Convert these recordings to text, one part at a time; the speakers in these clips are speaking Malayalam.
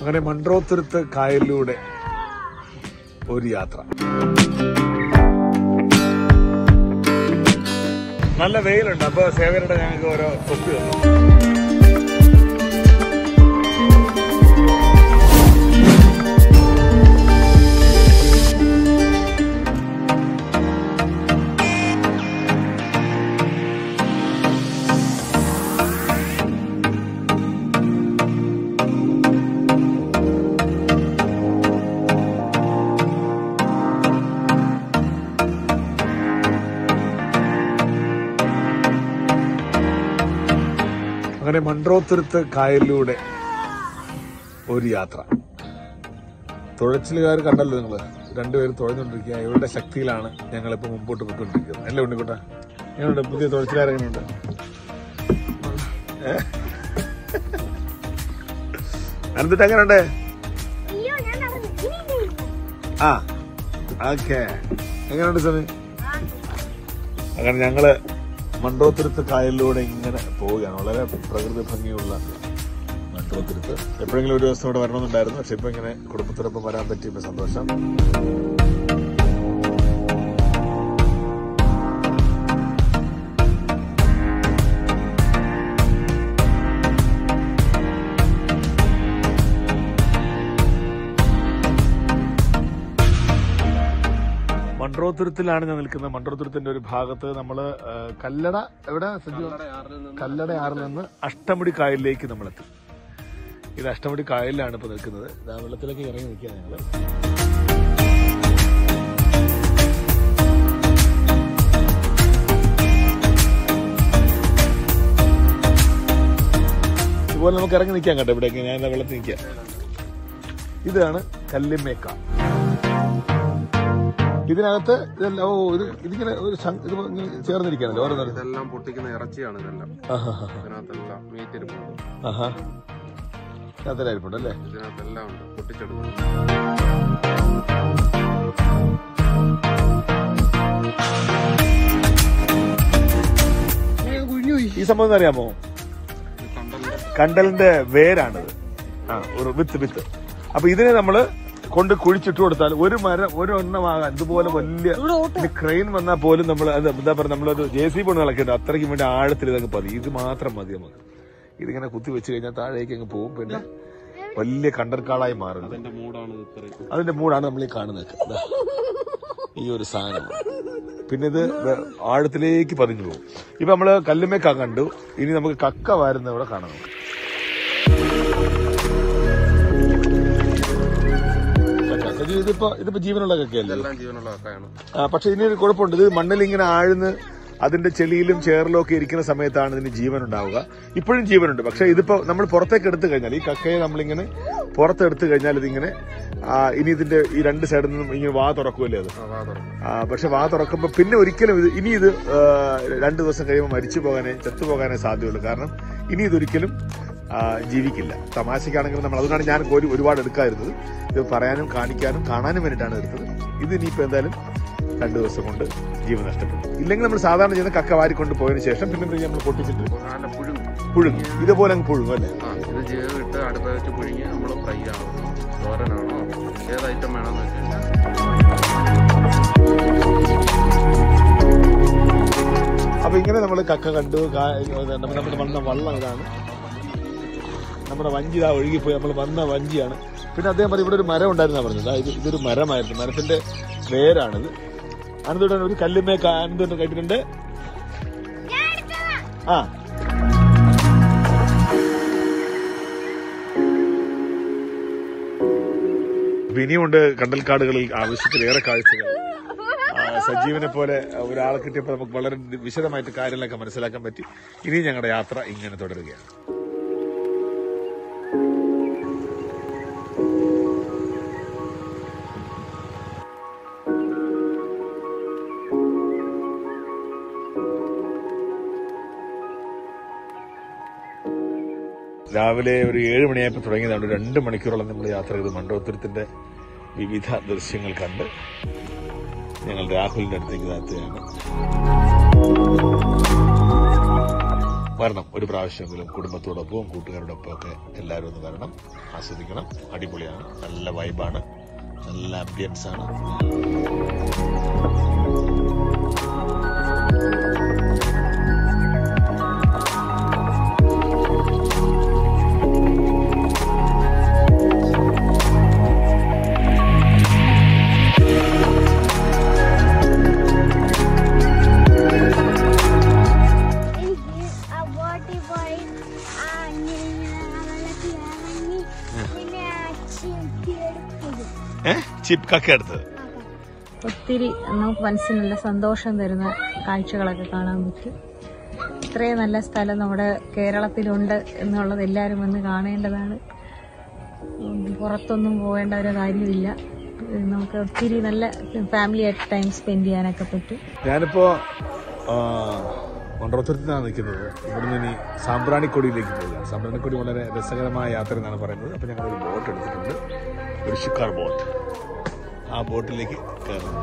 അങ്ങനെ മൺട്രോത്തുരുത്ത് കായലിലൂടെ ഒരു യാത്ര നല്ല വെയിലുണ്ട് അപ്പൊ സേവരുടെ ഞങ്ങൾക്ക് ഓരോ തൊപ്പി തന്നു അങ്ങനെ മൺട്രോത്തുരുത്ത് കായലിലൂടെ ഒരു യാത്ര തുഴച്ചിലുകാർ കണ്ടല്ലോ നിങ്ങള് രണ്ടുപേരും തുഴഞ്ഞുകൊണ്ടിരിക്കുക ഇവരുടെ ശക്തിയിലാണ് ഞങ്ങളിപ്പോ മുമ്പോട്ട് പോയിക്കൊണ്ടിരിക്കുന്നത് അല്ലേ ഉണ്ണിക്കുട്ട എങ്ങനെയുണ്ട് പുതിയ തുഴച്ചിലുകാർ എങ്ങനെയുണ്ട് അനന്തിട്ട് എങ്ങനെയുണ്ട് അയ്യോ ഞാൻ നടന്നു ഇനി ഇനി. ആ ഓക്കെ എങ്ങനെയുണ്ട് സമി അങ്ങനെ ഞങ്ങള് മൺട്രോത്തുരുത്ത് കായലിലൂടെ ഇങ്ങനെ പോവുകയാണ് വളരെ പ്രകൃതി ഭംഗിയുള്ള മൺട്രോത്തുരുത്ത് എപ്പോഴെങ്കിലും ഒരു ദിവസം ഇവിടെ വരണമെന്നുണ്ടായിരുന്നു പക്ഷെ ഇപ്പൊ ഇങ്ങനെ കുടുംബത്തോടൊപ്പം വരാൻ പറ്റിയപ്പോ സന്തോഷം മൺട്രോത്തുരുത്തിലാണ് ഞാൻ നിൽക്കുന്നത് മൺട്രോത്തുരുത്തിന്റെ ഒരു ഭാഗത്ത് നമ്മള് ആ, കല്ലട എവിടെ സജീവ കല്ലട ആറിൽ നിന്ന് അഷ്ടമുടി കായലിലേക്ക് നമ്മൾ എത്തി ഇത് അഷ്ടമുടി കായലിലാണ് ഇപ്പൊ നിൽക്കുന്നത് ഇതാ വെള്ളത്തിലേക്ക് ഇറങ്ങി നിൽക്കുക ഞങ്ങള് ഇതുപോലെ നമുക്ക് ഇറങ്ങി നിൽക്കാം കേട്ടോ ഇവിടേക്ക് ഞാൻ ഇതാ വെള്ളത്തിൽ നിൽക്കാം ഇതാണ് കല്ലിമേക്ക ഇതിനകത്ത് ഇതല്ല ഓ ഇത് ഇതിങ്ങനെ ഒരു ശം- ഇത് ഇങ്ങനെ ചേർന്നിരിക്കാനല്ലോ ഓരോന്നും ഇതെല്ലാം പൊട്ടിക്കുന്ന ഇറച്ചിയാണ് ഇതെല്ലാം ആഹാ ഇതിനകത്തെല്ലാം മീറ്റ് ഇരിപ്പുണ്ട് ആഹാ അതിലായിരിക്കും അല്ലേ ഇതിനകത്തെല്ലാം ഉണ്ട് പൊട്ടിച്ചെടുക്കുന്നത് ഈ സംഭവം എന്താ അറിയാമോ ഇത് കണ്ടലിന്റെ കണ്ടലിന്റെ വേരാണിത് ആ ഒരു വിത്ത് വിത്ത് അപ്പൊ ഇതിനെ നമ്മള് കൊണ്ട് കുഴിച്ചിട്ട് കൊടുത്താൽ ഒരു മരം ഒരു എണ്ണമാകാൻ ഇതുപോലെ വലിയ ഇനി ക്രെയിൻ വന്നാൽ പോലും നമ്മൾ എന്താ പറയുക നമ്മളൊരു ജെ സി കൊണ്ട് നടക്കേണ്ട അത്രയ്ക്കും വേണ്ടി ആഴത്തിൽ ഇതങ്ങ് പതി ഇത് മാത്രം മതി നമുക്ക് ഇതിങ്ങനെ കുത്തി വെച്ച് കഴിഞ്ഞാൽ താഴേക്ക് അങ്ങ് പോകും പിന്നെ വലിയ കണ്ടൽക്കാളായി മാറുന്നത് അതിന്റെ മൂടാണ് ഇത് ഇത്രയും അതിന്റെ മൂടാണ് നമ്മൾ ഈ കാണുന്നത് ദാ. ഈ ഒരു സാധനം പിന്നെ ഇത് വെ- ആഴത്തിലേക്ക് പതിഞ്ഞു പോകും ഇപ്പൊ നമ്മള് കല്ലുമേക്ക കണ്ടു ഇനി നമുക്ക് കക്ക വാരുന്ന ഇവിടെ കാണാം നമുക്ക്. കക്ക. സജി, ഇതിപ്പോ ഇതിപ്പോ ജീവനുള്ള കക്കയല്ലേ ഇതെല്ലാം ജീവനുള്ള കക്കയാണ് ആ, പക്ഷെ ഇതിന് ഒരു കുഴപ്പമുണ്ട് ഇത് മണ്ണിൽ ഇങ്ങനെ ആഴ്ന്ന് അതിന്റെ ചെളിയിലും ചേറിലും ഒക്കെ ഇരിക്കുന്ന സമയത്താണ് ഇതിന് ജീവൻ ഉണ്ടാവുക ഇപ്പോഴും ജീവനുണ്ട് പക്ഷെ ഇതിപ്പോ നമ്മൾ പുറത്തേക്ക് എടുത്തു കഴിഞ്ഞാൽ ഈ കക്കയെ നമ്മളിങ്ങനെ പുറത്തെടുത്തു കഴിഞ്ഞാൽ ഇതിങ്ങനെ ആ, ഇനി ഇതിന്റെ ഈ രണ്ട് സൈഡിൽ നിന്നും ഇങ്ങനെ വാ തുറക്കുമല്ലേ അത് ആ, വാ തുറക്കും ആ, പക്ഷെ വാ തുറക്കുമ്പോൾ പിന്നെ ഒരിക്കലും ഇത് ഇനി ഇത് ആ, രണ്ടു ദിവസം കഴിയുമ്പോൾ മരിച്ചു പോകാനേ ചത്തുപോകാനേ സാധ്യതയുള്ളൂ കാരണം ഇനി ഇതൊരിക്കലും ആ, ജീവിക്കില്ല തമാശക്കാണെങ്കിൽ നമ്മൾ അതുകൊണ്ടാണ് ഞാൻ ഒരു ഒരുപാട് എടുക്കാതിരുന്നത് ഇത് പറയാനും കാണിക്കാനും കാണാനും വേണ്ടിയിട്ടാണ് എടുത്തത് ഇത് ഇനിയിപ്പോൾ എന്തായാലും രണ്ടു ദിവസം കൊണ്ട് ജീവൻ നഷ്ടപ്പെടും ഇല്ലെങ്കിൽ നമ്മൾ സാധാരണ ചെയ്യുന്ന കക്ക വാരിക്കൊണ്ട് പോയതിനു ശേഷം പിന്നെ എന്ത് ചെയ്യും? നമ്മൾ പൊട്ടിച്ചിട്ട് നല്ല പുഴുങ്ങും പുഴുങ്ങും ഇതുപോലെ അങ്ങ് പുഴുങ്ങും അല്ലേ ആ ഇത് ജീവിട്ട് അടുപ്പ വെച്ച് പുഴുങ്ങി നമ്മൾ ഫ്രൈ ആണോ തോരനാണോ ഏത് ഐറ്റം വേണമെന്ന് വെച്ച് കഴിഞ്ഞാൽ അപ്പൊ ഇങ്ങനെ നമ്മൾ കക്ക കണ്ടു കാ- നമ്മ- നമ്മുടെ വന്ന വള്ളം ഇതാണ് നമ്മുടെ വഞ്ചി ഇതാ ഒഴുകിപ്പോയി നമ്മൾ വന്ന വഞ്ചിയാണ് പിന്നെ അദ്ദേഹം പറഞ്ഞു ഇവിടെ ഒരു മരം ഉണ്ടായിരുന്നാ പറഞ്ഞത് ആ, ഇത് ഇതൊരു മരമായിരുന്നു മരത്തിന്റെ വേരാണിത് അനന്തോടെ ഒരു കല്ലുമേ അനന്തോട്ട് കേട്ടിട്ടുണ്ട് ആ അപ്പൊ ഇനിയുമുണ്ട് കണ്ടൽക്കാടുകളിൽ ആവശ്യത്തിലേറെ കാഴ്ചകൾ ആ, സജീവനെ പോലെ ഒരാളെ കിട്ടിയപ്പോൾ നമുക്ക് വളരെ വിശദമായിട്ട് കാര്യങ്ങളൊക്കെ മനസ്സിലാക്കാൻ പറ്റി ഇനി ഞങ്ങളുടെ യാത്ര ഇങ്ങനെ തുടരുകയാണ് രാവിലെ ഒരു ഏഴ് മണിയായപ്പോൾ തുടങ്ങിയതാണ് ഒരു രണ്ട് മണിക്കൂറോളം നമ്മൾ യാത്ര ചെയ്ത് മണ്ഡപത്തുരത്തിന്റെ വിവിധ ദൃശ്യങ്ങൾ കണ്ട് ഞങ്ങൾ രാഹുലിന്റെ അടുത്തേക്ക് എത്തുകയാണ് വരണം ഒരു പ്രാവശ്യമെങ്കിലും കുടുംബത്തോടൊപ്പവും കൂട്ടുകാരോടൊപ്പം ഒക്കെ എല്ലാവരും ഒന്ന് വരണം ആസ്വദിക്കണം അടിപൊളിയാണ് നല്ല വൈബാണ് നല്ല ആംബിയൻസ് ആണ് എനിക്ക് ആ ബോട്ടിൽ പോയി ആ ഇങ്ങനെ വെള്ളത്തിൽ ഇറങ്ങി പിന്നെ ആ ചീട്ടി എടുത്തത് ഏഹ് ചിപ്കൊക്കെ എടുത്തത് ഒത്തിരി നമുക്ക് മനസ്സിനുള്ള സന്തോഷം തരുന്ന കാഴ്ചകളൊക്കെ കാണാൻ പറ്റും ഇത്രയും നല്ല സ്ഥലം നമ്മുടെ കേരളത്തിലുണ്ട് എന്നുള്ളത് എല്ലാവരും വന്ന് കാണേണ്ടതാണ് ഉം, പുറത്തൊന്നും പോകേണ്ട ഒരു കാര്യമില്ല ഉം, നമുക്ക് ഒത്തിരി നല്ല ഫാമിലി ആയിട്ട് ടൈം സ്പെൻഡ് ചെയ്യാനൊക്കെ പറ്റും ഞാനിപ്പോ മണ്ഡലത്തുരത്തിനാണ് നിൽക്കുന്നത് ഇവിടുന്ന് ഇനി സാമ്പ്രാണിക്കൊടിയിലേക്ക് പോകുക സാമ്പ്രാണിക്കൊടി വളരെ രസകരമായ യാത്ര എന്നാണ് പറയുന്നത് അപ്പൊ ഞങ്ങൾ ഒരു ബോട്ട് എടുത്തിട്ടുണ്ട് ഒരു ഷിക്കാർ ബോട്ട് ആ ബോട്ടിലേക്ക് കയറുന്നു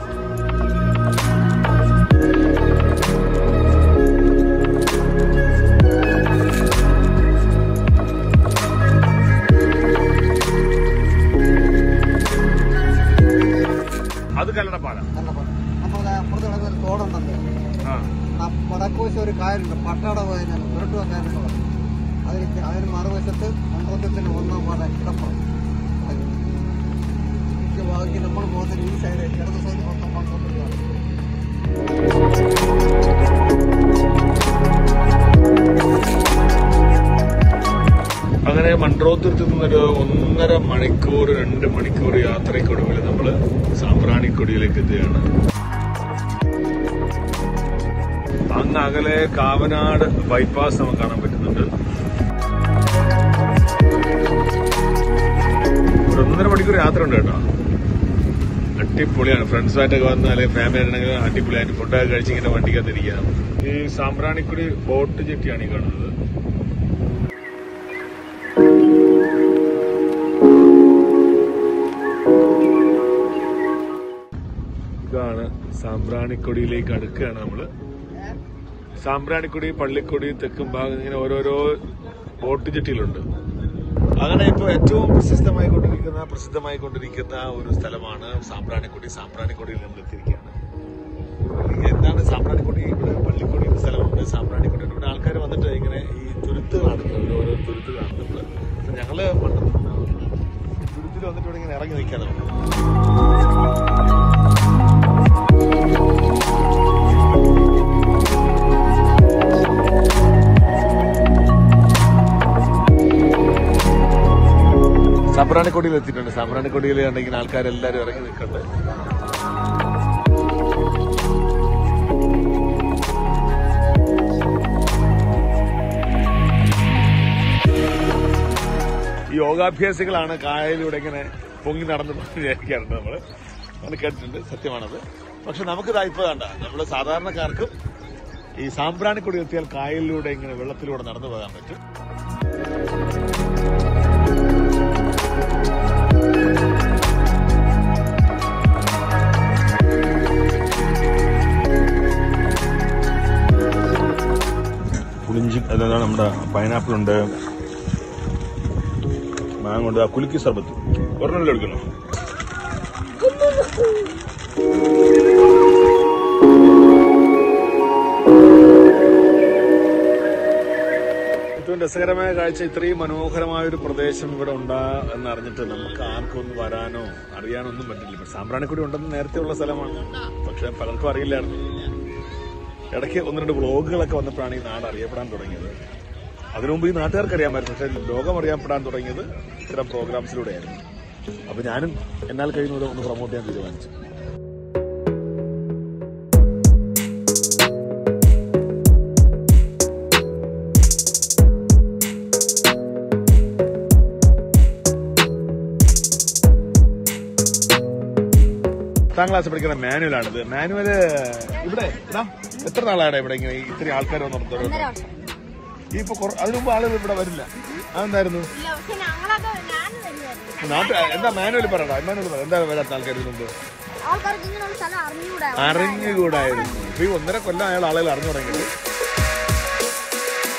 അത് കല്ലടപ്പാല നമ്മുടെ അപ്പുറത്ത് കിടക്കുന്ന ഒരു തോടുണ്ടല്ലോ ആ ആ വടക്കുവശം ഒരു കായലുണ്ട് പട്ടാട പോയതിന് പുരട്ടുവ കായലെന്ന് പറയും അതിന് അതിന് മറുവശത്ത് മണ്ഡലത്തിന് ഒന്നാം പാട കിടപ്പാണ് ബാക്കി നമ്മൾ പോകുന്ന ഈ സൈഡ് ഇടത് സൈഡ് മൊത്തം മണ്ഡലത്തിലാണ് അങ്ങനെ മൺട്രോത്തുരത്ത് നിന്നൊരു ഒന്നര മണിക്കൂർ രണ്ട് മണിക്കൂർ യാത്രയ്ക്കൊടുവിൽ നമ്മൾ സാമ്പ്രാണിക്കൊടിയിലേക്ക് എത്തുകയാണ് അങ്ങ് അകലെ കാവനാട് ബൈപ്പാസ് നമുക്ക് കാണാൻ പറ്റുന്നുണ്ട് ഒരു ഒന്നര മണിക്കൂർ യാത്ര ഉണ്ട് കേട്ടോ അടിപൊളിയാണ് ഫ്രണ്ട്സുമായിട്ടൊക്കെ വന്ന് അല്ലെങ്കിൽ ഫാമിലി ആയിട്ടുണ്ടെങ്കിൽ അടിപൊളിയായിട്ട് ഫുഡൊക്കെ കഴിച്ച് ഇങ്ങനെ വണ്ടിക്കകത്തിരിക്കാം ഈ സാമ്പ്രാണിക്കുടി ബോട്ട് ജെട്ടിയാണ് ഈ കാണുന്നത് ഇതാണ് സാമ്പ്രാണിക്കൊടിയിലേക്ക് അടുക്കുകയാണ് നമ്മള് സാമ്പ്രാണിക്കൊടി പള്ളിക്കൊടി തെക്കും ഭാഗം ഇങ്ങനെ ഓരോരോ ബോട്ട് ജെട്ടികളുണ്ട് അങ്ങനെ ഇപ്പോൾ ഏറ്റവും പ്രശസ്തമായി കൊണ്ടിരിക്കുന്ന പ്രസിദ്ധമായി കൊണ്ടിരിക്കുന്ന ഒരു സ്ഥലമാണ് സാമ്പ്രാണിക്കൊടി സാമ്പ്രാണിക്കൊടിയിൽ നമ്മൾ എത്തിയിരിക്കുകയാണ് എന്താണ് സാമ്പ്രാണിക്കൊടി ഇവിടെ പള്ളിക്കൊടി എന്ന സ്ഥലമുണ്ട് സാമ്പ്രാണിക്കൊടി ഇവിടെ ആൾക്കാർ വന്നിട്ട് ഇങ്ങനെ ഈ തുരുത്ത് കാണുന്നത് ഓരോ തുരുത്ത് കാണും നമ്മള് അപ്പൊ ഞങ്ങള് മണ്ഡലത്തിൽ തുരുത്തിൽ വന്നിട്ട് ഇവിടെ ഇങ്ങനെ ഇറങ്ങി നിൽക്കാൻ നമുക്ക് സാമ്പ്രാണിക്കൊടിയിൽ എത്തിയിട്ടുണ്ട് സാമ്പ്രാണിക്കൊടിയിൽ ഉണ്ടെങ്കിൽ ആൾക്കാരെല്ലാരും ഇറങ്ങി നിൽക്കുന്നുണ്ട് ഈ യോഗാഭ്യാസികളാണ് കായലിലൂടെ ഇങ്ങനെ പൊങ്ങി നടന്നു വിചാരിക്കാറുണ്ട് നമ്മള് അത് കേട്ടിട്ടുണ്ട് സത്യമാണത് പക്ഷെ നമുക്കിത് ഇപ്പൊ വേണ്ട നമ്മള് സാധാരണക്കാർക്കും ഈ സാമ്പ്രാണിക്കൊടി എത്തിയാൽ കായലിലൂടെ ഇങ്ങനെ വെള്ളത്തിലൂടെ നടന്നു പോകാൻ പറ്റും പുളിഞ്ചി അതാണ് നമ്മുടെ പൈനാപ്പിൾ ഉണ്ട് മാങ്ങ ഉണ്ട് ആ കുലുക്കി സർബത്ത് ഒരെണ്ണം എടുക്കണം ഏറ്റവും രസകരമായ കാഴ്ച ഇത്രയും മനോഹരമായ ഒരു പ്രദേശം ഇവിടെ ഉണ്ടാ എന്ന് അറിഞ്ഞിട്ട് നമുക്ക് ആർക്കും ഒന്ന് വരാനോ അറിയാനോ ഒന്നും പറ്റില്ല ഇപ്പൊ സാമ്പ്രാണിക്കുടി ഉണ്ടെന്ന് നേരത്തെ ഉള്ള സ്ഥലമാണ് പക്ഷെ പലർക്കും അറിയില്ലായിരുന്നു ഇടയ്ക്ക് ഒന്ന് രണ്ട് വ്ളോഗുകളൊക്കെ വന്നപ്പോഴാണ് ഈ നാട് അറിയപ്പെടാൻ തുടങ്ങിയത് അതിനു മുമ്പ് ഈ നാട്ടുകാർക്ക് അറിയാമായിരുന്നു പക്ഷെ ലോകം അറിയപ്പെടാൻ തുടങ്ങിയത് ഇത്തരം പ്രോഗ്രാംസിലൂടെയായിരുന്നു അപ്പൊ ഞാനും എന്നാൽ കഴിയുന്നത് ഒന്ന് പ്രൊമോട്ട് ചെയ്യാൻ തീരുമാനിച്ചു പത്താം ക്ലാസ് പഠിക്കുന്ന മാനുവലാണിത് മാനുവല് ഇവിടെ ഇതാ, എത്ര നാളാണ് ഇവിടെ ഇങ്ങനെ ഇത്രയും ആൾക്കാർ വന്നു ഈ ഇപ്പൊ കുറ- അതിനു മുമ്പ് ആളുകൾ ഇവിടെ വരില്ല അതെന്തായിരുന്നു ഇല്ല പക്ഷെ ഞങ്ങളൊക്കെ ഞാൻ വരുമായിരുന്നു നാട്ടിൽ എന്താ മാനുവൽ പറയണ്ട മാനുവൽ പറ എന്താ വരാത്ത ആൾക്കാർ ഇതിനു മുമ്പ് ആൾക്കാർക്ക് ഇങ്ങനെയുള്ള സ്ഥലം അറിഞ്ഞുകൂടാ അറിഞ്ഞുകൂടായിരുന്നു ഇപ്പൊ ഈ ഒന്നര കൊല്ലം അയാൾ ആളുകൾ അറിഞ്ഞു തുടങ്ങിയത്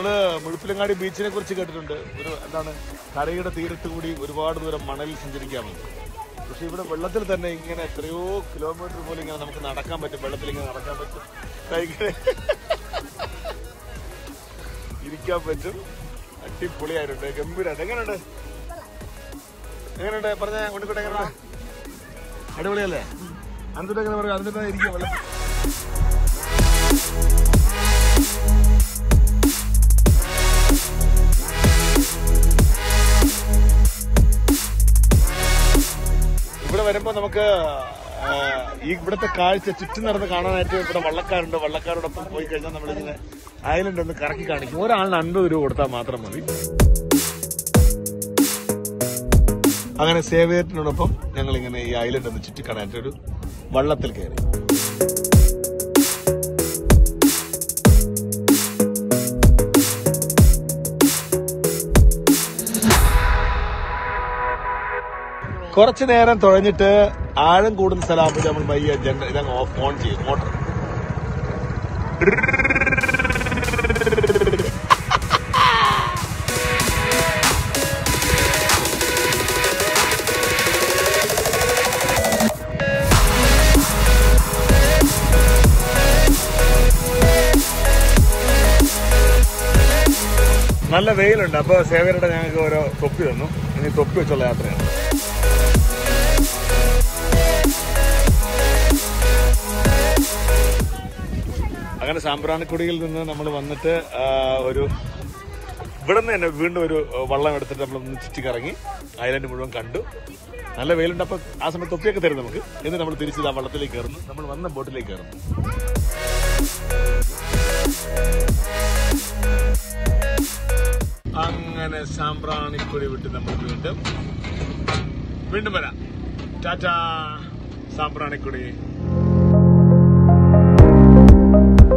നമ്മള് മുഴുപ്പിലങ്ങാടി ബീച്ചിനെ കുറിച്ച് കേട്ടിട്ടുണ്ട് ഒരു എന്താണ് കരയുടെ തീരത്ത് കൂടി ഒരുപാട് ദൂരം മണലിൽ സഞ്ചരിക്കാമെന്ന് പക്ഷെ ഇവിടെ വെള്ളത്തിൽ തന്നെ ഇങ്ങനെ എത്രയോ കിലോമീറ്റർ പോലും ഇങ്ങനെ നമുക്ക് നടക്കാൻ പറ്റും വെള്ളത്തിൽ ഇങ്ങനെ നടക്കാൻ പറ്റും ദാ ഇങ്ങനെ ഇരിക്കാൻ പറ്റും അടിപൊളിയായിട്ടുണ്ട് ഗംഭീരമായിട്ട് എങ്ങനെയുണ്ട് എങ്ങനെയുണ്ട് പറഞ്ഞ കൊണ്ടിക്കോട്ടെ എങ്ങനെയുണ്ട് അടിപൊളിയല്ലേ അന്നിട്ട് എങ്ങനെ പറയാം അതിന്റെ ഇരിക്കുക വെള്ളം ഇവിടെ വരുമ്പോ നമുക്ക് ആ, ഈ ഇവിടുത്തെ കാഴ്ച ചുറ്റും നടന്ന് കാണാനായിട്ട് ഇവിടെ വള്ളക്കാരുണ്ട് വള്ളക്കാരോടൊപ്പം പോയി കഴിഞ്ഞാൽ നമ്മളിങ്ങനെ ഐലൻഡ് ഒന്ന് കറക്കി കാണിക്കും ഒരാളിന് അൻപത് രൂപ കൊടുത്താൽ മാത്രം മതി അങ്ങനെ സേവേറ്റിനോടൊപ്പം ഞങ്ങൾ ഇങ്ങനെ ഈ ഐലൻഡ് ഒന്ന് ചുറ്റിക്കാണാനായിട്ട് ഒരു വള്ളത്തിൽ കയറി കുറച്ചു നേരം തുഴഞ്ഞിട്ട് ആഴം കൂടുന്ന സ്ഥലമാകുമ്പോൾ നമ്മൾ പയ്യെ ജനറ ഇതങ്ങ് ഓഫ് ഓൺ ചെയ്യും മോട്ടർ നല്ല വെയിലുണ്ട് അപ്പൊ സേവരുടെ ഞങ്ങൾക്ക് ഓരോ തൊപ്പി തന്നു ഇനി തൊപ്പി വെച്ചുള്ള യാത്രയാണ് അങ്ങനെ സാമ്പ്രാണിക്കുടിയിൽ നിന്ന് നമ്മൾ വന്നിട്ട് ആ, ഒരു ഇവിടെ നിന്ന് തന്നെ വീണ്ടും ഒരു വള്ളം എടുത്തിട്ട് നമ്മൾ ഒന്ന് ചുറ്റിക്കറങ്ങി ഐലൻഡ് മുഴുവൻ കണ്ടു നല്ല വെയിലുണ്ട് അപ്പൊ ആ സമയത്ത് തൊപ്പിയൊക്കെ തരും നമുക്ക് എന്നിട്ട് നമ്മൾ തിരിച്ച് ആ വള്ളത്തിലേക്ക് കയറുന്നു നമ്മൾ വന്ന ബോട്ടിലേക്ക് കയറുന്നു അങ്ങനെ സാമ്പ്രാണിക്കുടി വിട്ട് നമ്മൾ വീണ്ടും വീണ്ടും വരാം ടാറ്റാ സാമ്പ്രാണിക്കുടി